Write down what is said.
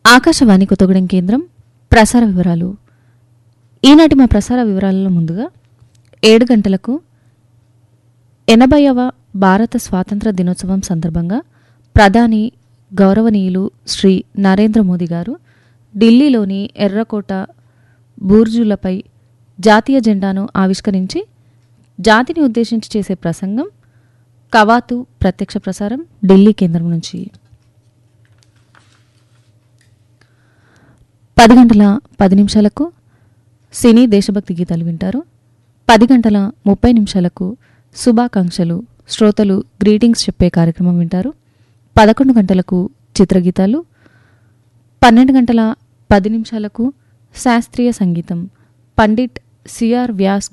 ఆకాశవాణి కొత్తగూడెం కేంద్రం ప్రసార వివరాలు ఈనాటి మా ప్రసార వివరాలలో ముందుగా ఏడు గంటలకు ఎనభైవ భారత స్వాతంత్ర దినోత్సవం సందర్భంగా ప్రధాని గౌరవనీయులు శ్రీ నరేంద్ర మోదీ గారు ఢిల్లీలోని ఎర్రకోట బూర్జులపై జాతీయ జెండాను ఆవిష్కరించి జాతిని ఉద్దేశించి చేసే ప్రసంగం కవాతు ప్రత్యక్ష ప్రసారం ఢిల్లీ కేంద్రం నుంచి పది గంటల పది నిమిషాలకు సినీ దేశభక్తి గీతాలు వింటారు పది గంటల ముప్పై నిమిషాలకు శుభాకాంక్షలు శ్రోతలు గ్రీటింగ్స్ చెప్పే కార్యక్రమం వింటారు పదకొండు గంటలకు చిత్రగీతాలు పన్నెండు గంటల పది నిమిషాలకు శాస్త్రీయ సంగీతం పండిట్ సిఆర్ వ్యాస్